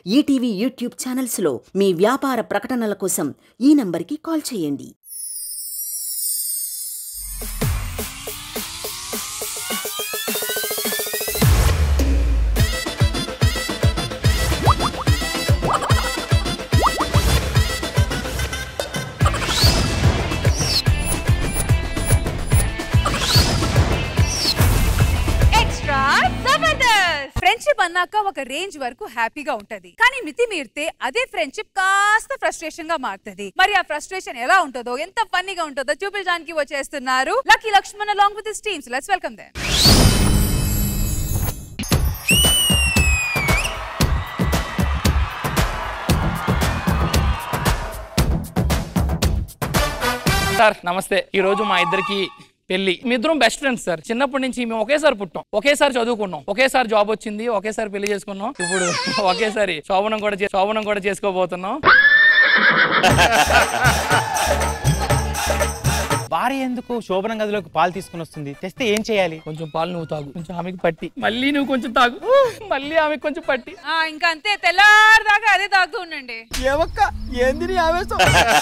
ETV YouTube ఛానల్స్లో మీ వ్యాపార ప్రకటనల కోసం ఈ నంబర్కి కాల్ చేయండి ఎక్స్ట్రా జబర్దస్త్ ఫ్రెండ్షిప్ అన్నాక ఒక రేంజ్ వరకు హ్యాపీగా ఉంటది కానీ మితి మీరితే అదే ఫ్రెండ్షిప్ కాస్త ఫ్రస్ట్రేషన్ గా మారుతది మరి ఆ ఫ్రస్ట్రేషన్ ఎలా ఉంటుందో ఎంత ఫన్నీగా ఉంటుందో చూపించడానికి వచ్చేస్తున్నారు lucky Lakshman along with teams let's welcome them sir నమస్తే ఈ రోజు మా ఇద్దరికి పెళ్లి మీ ఇద్దరం బెస్ట్ ఫ్రెండ్స్ సార్ చిన్నప్పటి నుంచి మేము ఒకేసారి పుట్టాం ఒకేసారి చదువుకున్నాం ఒకేసారి జాబ్ వచ్చింది ఒకేసారి పెళ్లి చేసుకున్నాం ఇప్పుడు ఒకేసారి శోభనం కూడా చే- శోభనం కూడా చేసుకోబోతున్నాం భార్య ఎందుకు శోభనం గదిలోకి పాలు తీసుకుని వస్తుంది తెస్తే ఏం చేయాలి కొంచెం పాలు నువ్వు తాగు కొంచెం ఆమెకి పట్టి మళ్ళీ నువ్వు కొంచెం తాగు మళ్ళీ ఆమెకి కొంచెం పట్టి ఆ ఇంకా అంతే తెల్లారిదాకా అదే తాగుతూ ఉండండి ఏవక్క ఏంది ఆవేశం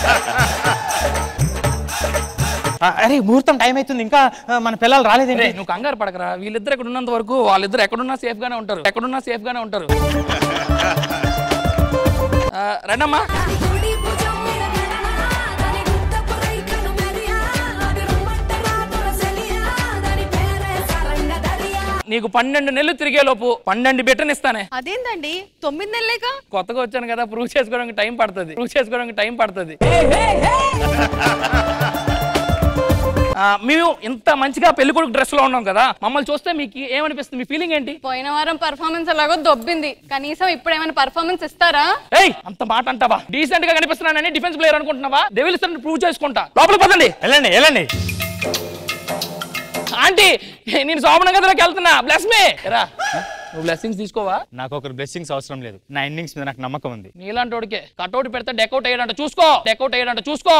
అరే ముహూర్తం టైం అవుతుంది ఇంకా ఆ, మన పిల్లలు రే, రాలేదేంటి నువ్వు కంగారు పడకరా వీళ్ళిద్దరు ఎక్కడ ఉన్నంత వరకు వాళ్ళిద్దరు ఎక్కడున్నా సేఫ్ గానే ఉంటారు ఎక్కడున్నా సేఫ్ గానే ఉంటారు ఆ, రండమ్మా దాని గుడి భుజం మీద గడన, దాని గుత్తపు రైకను మెరియా, అది రొమ్మంట రాతుల సెలియా, దాని పేరే సరంగ దరియా. నీకు పన్నెండు నెలలు తిరిగే లోపు పన్నెండు బిట్టని ఇస్తానే అదేంటండి తొమ్మిది నెలలేగా కొత్తగా వచ్చాను కదా ప్రూవ్ చేసుకోవడానికి టైం పడుతుంది ప్రూవ్ చేసుకోవడానికి టైం పడుతుంది ఆ, మేము ఇంత మంచిగా పెళ్లి కొడుకు డ్రెస్ లో ఉన్నాం కదా మమ్మల్ని చూస్తే మీకు ఏమనిపిస్తుంది మీ ఫీలింగ్ ఏంటి పోయిన వారం పర్ఫార్మెన్స్ ఎలాగో దొబ్బింది కనీసం ఇప్పుడు ఏమైనా పర్ఫార్మెన్స్ ఇస్తారా ఏయ్ అంత మాట అంటావా డీసెంట్ గా కనిపిస్తున్నానని డిఫెన్స్ ప్లేయర్ అనుకుంటున్నావా డెవిల్ ఇస్తారని ప్రూవ్ చేసుకుంటా లోపల పదండి వెళ్ళండి వెళ్ళండి ఆంటీ నేను శోభన గదిలోకి వెళ్తున్నా బ్లెస్ మీ రా నువ్వు బ్లెస్సింగ్స్ తీసుకోవా నాకు ఒకరు బ్లెస్సింగ్స్ అవసరం లేదు నా ఎండింగ్స్ మీద నాకు నమ్మకం ఉంది నీలాంటి వాడికే కట్అవుట్ పెడితే డెకౌట్ అయ్యాడంట చూసుకో డెకౌట్ అయ్యాడంట చూసుకో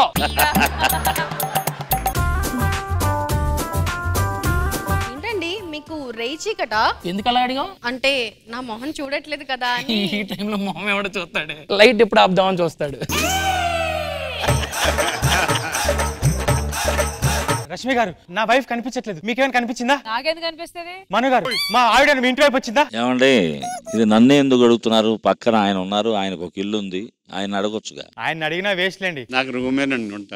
ఏంటండి మీకు రేయి చీకట ఎందుకు అలా అడిగా అంటే నా మొహం చూడట్లేదు కదా అని ఈ టైంలో మొహం ఎవడో చూస్తాడు లైట్ ఎప్పుడు ఆపుదామని చూస్తాడు రష్మి గారు నా వైఫ్ కనిపించట్లేదు మీకేమైనా కనిపించిందా నాకెందుకు అనిపిస్తుంది మను గారు మా ఆవిడ మీ ఇంటి వైపు వచ్చిందా ఏమండి ఇది నన్నే ఎందుకు అడుగుతున్నారు పక్కన ఆయన ఉన్నారు ఆయనకు ఒక ఇల్లు ఉంది ఆయన అడగొచ్చుగా ఆయన అడిగినా వేస్ట్లేండి నాకు రూమేనండి ఉంటా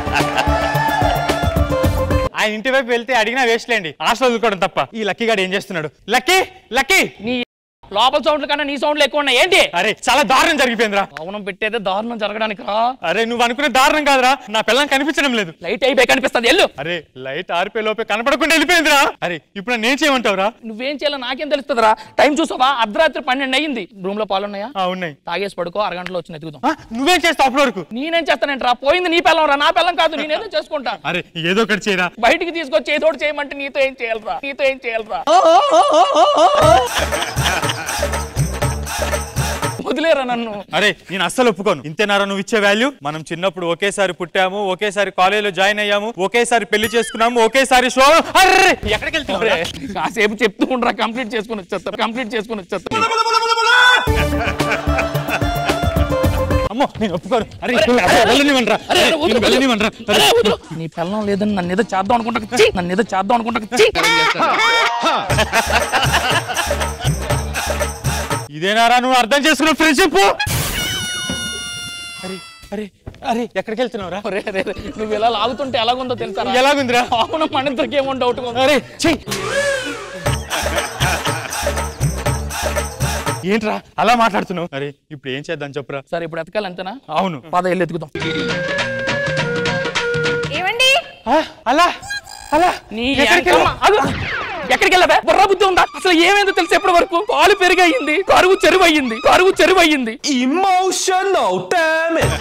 ఆయన ఇంటి వైపు వెళ్తే అడిగినా వేస్ట్లేండి హాస్టల్ వదులుకోవడం తప్ప ఈ లక్కీ గాడు ఏం చేస్తున్నాడు లక్కీ లక్కీ నీ లోపల సౌండ్ల కన్నా నీ సౌండ్లు ఎక్కువ ఉన్నాయి ఏంటి అరే చాలా దారుణం జరిగిపోయిందిరా అవునం పెట్టేదే దారుణం జరగడానికి రా అరే నువ్వు అనుకునే దారుణం కాదురా నా పిల్లం కనిపించడం లేదు లైట్ అయిపోయి కనిపిస్తుంది ఎల్లు అరే లైట్ ఆరిపోయే లోపే కనపడకుండా వెళ్ళిపోయిందిరా అరే ఇప్పుడు నన్ను ఏం చేయమంటావురా నువ్వేం చేయాలో నాకేం తెలుస్తుందిరా టైం చూసావా అర్ధరాత్రి పన్నెండు అయ్యింది రూమ్ లో పాలు ఉన్నాయా ఆ, ఉన్నాయి తాగేసి పడుకో అరగంటలో వచ్చి ఎత్తుకుదాం ఆ, నువ్వేం చేస్తావు అప్పటి వరకు నేనేం చేస్తానంటరా పోయింది నీ పిల్లం రా నా పిల్లం కాదు నేనేదో చేసుకుంటా అరే ఏదో ఒకటి చేయరా బయటికి తీసుకొచ్చి ఏదో ఒకటి చేయమంటే నీతో ఏం చేయాలరా నీతో ఏం చేయాలరా వదిలేరా నన్ను అరే నేను అస్సలు ఒప్పుకోను ఇంతేనారా నువ్వు ఇచ్చే వాల్యూ మనం చిన్నప్పుడు ఒకేసారి పుట్టాము ఒకేసారి కాలేజీలో జాయిన్ అయ్యాము ఒకేసారి పెళ్లి చేసుకున్నాము ఒకేసారి షో అర్రే ఎక్కడికి వెళ్తున్నావు ఒరే, కాసేపు చెప్తూ ఉండరా కంప్లీట్ చేసుకుని వచ్చేస్తా కంప్లీట్ చేసుకుని వచ్చేస్తా అమ్మో నేను ఒప్పుకోను అరే అరే, వెళ్ళనివ్వండిరా. అరే, అరే, వద్దు, నేను వెళ్ళనివ్వండిరా. అరే, వద్దు. నీ పిల్లం లేదని నన్ను ఏదో చేద్దాం అనుకుంటా ఛీ! నన్ను ఏదో చేద్దాం అనుకుంటా ఛీ! ఇదేనారా నువ్వు అర్థం చేసుకున్న ఫ్రెండ్షిప్ అరే అరే అరే ఎక్కడికి వెళ్తున్నావురా ఒరే, రే, రే, నువ్వు ఇలా లాగుతుంటే ఎలాగుందో తెలుసా ఎలాగుందిరా అవును మన ఇద్దరికి ఏమో డౌట్ అరే చెయ్యి ఏంట్రా అలా మాట్లాడుతున్నావు అరే ఇప్పుడు ఏం చేద్దాం చెప్పురా సరే ఇప్పుడు ఎతకాలి అంతేనా అవును పద వెళ్ళి ఎత్తుకుదాం ఏమండి ఆ, అలా అలా నీ ఎక్కడికి ఎంకమ్మ. అగు. ఎక్కడికి వెళ్ళవే బుర్ర బుద్ధి ఉందా అసలు ఏమైందో తెలిసి ఎప్పటి వరకు పాలు పెరిగయింది కరువు చెరువు అయ్యింది కరువు చెరువు అయ్యింది Emotional, damn it!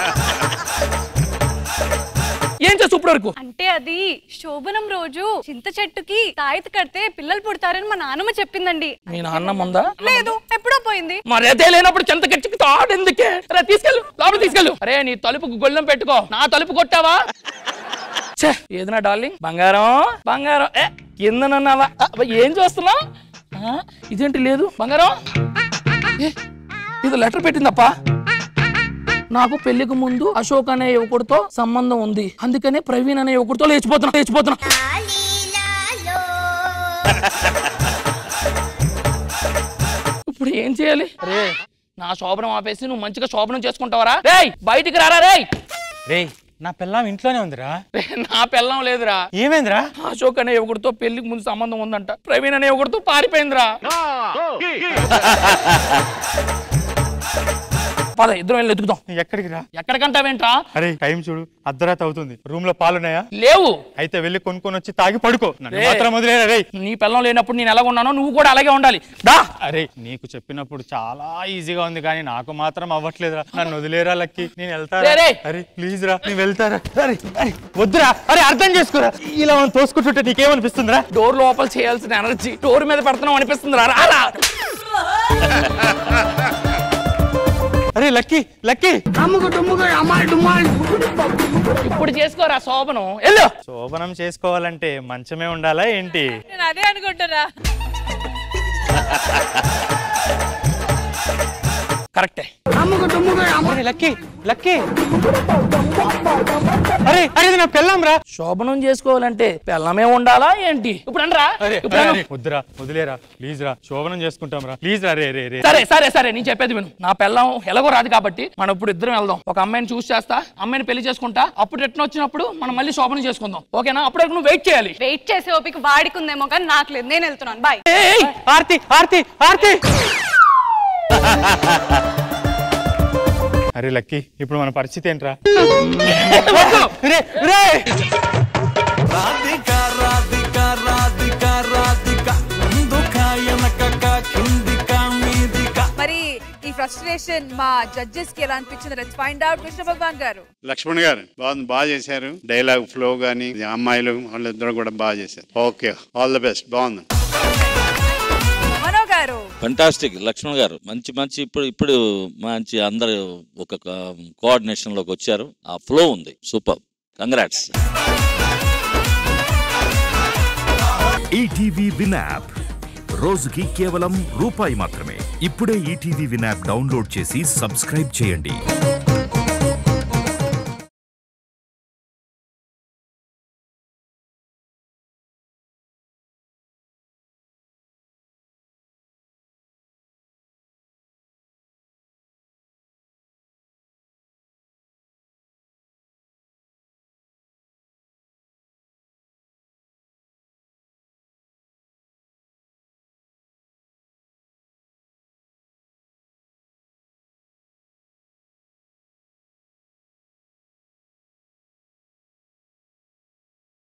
ఏం చేసి ఇప్పటి వరకు అంటే అది శోభనం రోజు చింత చెట్టుకి తాయితీ కడితే పిల్లలు పుడతారని మా నాన్నమ్మ చెప్పిందండి మీ నాన్న ఉందా లేదు ఎప్పుడో పోయింది మరి అదే లేనప్పుడు చెంత గచ్చికి తాడు ఎందుకే రే తీసుకెళ్ళు లోపల తీసుకెళ్ళు అరే నీ తలుపుకు గొళ్ళెం పెట్టుకో నా తలుపు కొట్టావా ఛే, ఏది నా డార్లింగ్ బంగారం బంగారం ఏ కిందనున్నావా ఆ, అబ్బా, ఏం చూస్తున్నావు ఆ, ఇదేంటి లేదు బంగారం ఏ, ఇది లెటర్ పెట్టిందప్ప నాకు పెళ్లికి ముందు అశోక్ అనే యువకుడితో సంబంధం ఉంది అందుకనే ప్రవీణ్ అనే యువకుడితో లేచిపోతున్నా లేచిపోతున్నా ఇప్పుడు ఏం చేయాలి రే నా శోభనం ఆపేసి నువ్వు మంచిగా శోభనం చేసుకుంటావరా రేయ్ బయటికి రారా రేయ్ రే నా పిల్లం ఇంట్లోనే ఉందిరా రే, నా పెళ్ళం లేదురా ఏమైందిరా అశోక్ అనే యువకుడితో పెళ్లికి ముందు సంబంధం ఉందంట ప్రవీణ్ అనే యువకుడితో పారిపోయిందిరా పద ఇద్దరం వెళ్ళి ఎత్తుకుదాం ఎక్కడికి రా ఎక్కడికంటావేంట్రా అరే టైం చూడు అర్ధరాత్రి అవుతుంది రూమ్ లో పాలున్నాయా లేవు అయితే వెళ్ళి కొనుక్కొని వచ్చి తాగి పడుకో నన్ను రే. మాత్రం వదిలేరా రే నీ పిల్లం లేనప్పుడు నేను ఎలా ఉన్నానో నువ్వు కూడా అలాగే ఉండాలి దా అరే నీకు చెప్పినప్పుడు చాలా ఈజీగా ఉంది కానీ నాకు మాత్రం అవ్వట్లేదురా నన్ను వదిలేరా లక్కి నేను వెళ్తారా రే, రే. అరే ప్లీజ్ రా నేను వెళ్తారా అరే అరే వద్దురా అరే అర్థం చేసుకోరా ఇలా మనం తోసుకుంటుంటే నీకేమనిపిస్తుందిరా డోర్ లోపల చేయాల్సిన ఎనర్జీ డోర్ మీద పెడుతున్నాం అనిపిస్తుంది రా రా అరే లక్కీ లక్కీ ఇప్పుడు చేసుకోరా శోభనం వెళ్ళు శోభనం చేసుకోవాలంటే మంచమే ఉండాలా ఏంటి నేను అదే అనుకుంటున్నా కరెక్టే అరే లక్కీ లక్కీ అరే అరే ఇది నా పెళ్ళాం రా శోభనం చేసుకోవాలంటే పిల్లమే ఉండాలా ఏంటి ఇప్పుడు అనరా అరే ఇప్పుడు అను. అరే, వద్దురా వదిలేరా ప్లీజ్ రా శోభనం చేసుకుంటాం రా ప్లీజ్ రా రే రే రే సరే సరే సరే నేను చెప్పేది విను నా పిల్లం ఎలాగో రాదు కాబట్టి మనం ఇప్పుడు ఇద్దరం వెళ్దాం ఒక అమ్మాయిని చూస్ చేస్తా అమ్మాయిని పెళ్లి చేసుకుంటా అప్పుడు రిటర్న్ వచ్చినప్పుడు మనం మళ్ళీ శోభనం చేసుకుందాం ఓకేనా అప్పుడు నువ్వు వెయిట్ చేయాలి వెయిట్ చేసే ఓపిక వాడికి ఉందేమో కానీ నాకు లేదు నేను వెళ్తున్నాను బాయ్ ఏయ్, ఆర్తి ఆర్తి ఆర్తి అరే లక్కీ ఇప్పుడు మన పరిస్థితి ఏంట్రా రే రే రాధిక రాధిక రాధిక రాధిక ముందుక వెనకక కిందిక మీదిక మరి ఈ ఫ్రస్ట్రేషన్ మా జడ్జెస్ కి ఎలా అనిపించింది let's find out Krishna Bhagavan గారు లక్ష్మణ్ గారు బాగుంది బాగా చేశారు డైలాగ్ ఫ్లో కానీ అమ్మాయిలు వాళ్ళిద్దరు కూడా బాగా చేశారు ఓకే ఆల్ ద బెస్ట్ బాగుంది మనో గారు ఫంటాస్టిక్ లక్ష్మణ్ గారు మంచి మంచి ఇప్పుడు ఇప్పుడు మంచి అందరు ఒక కోఆర్డినేషన్ లోకి వచ్చారు ఆ ఫ్లో ఉంది super congrats ETV win app రోజుకి కేవలం రూపాయి మాత్రమే ఇప్పుడే ఈటీవీ విన్ యాప్ డౌన్లోడ్ చేసి సబ్స్క్రైబ్ చేయండి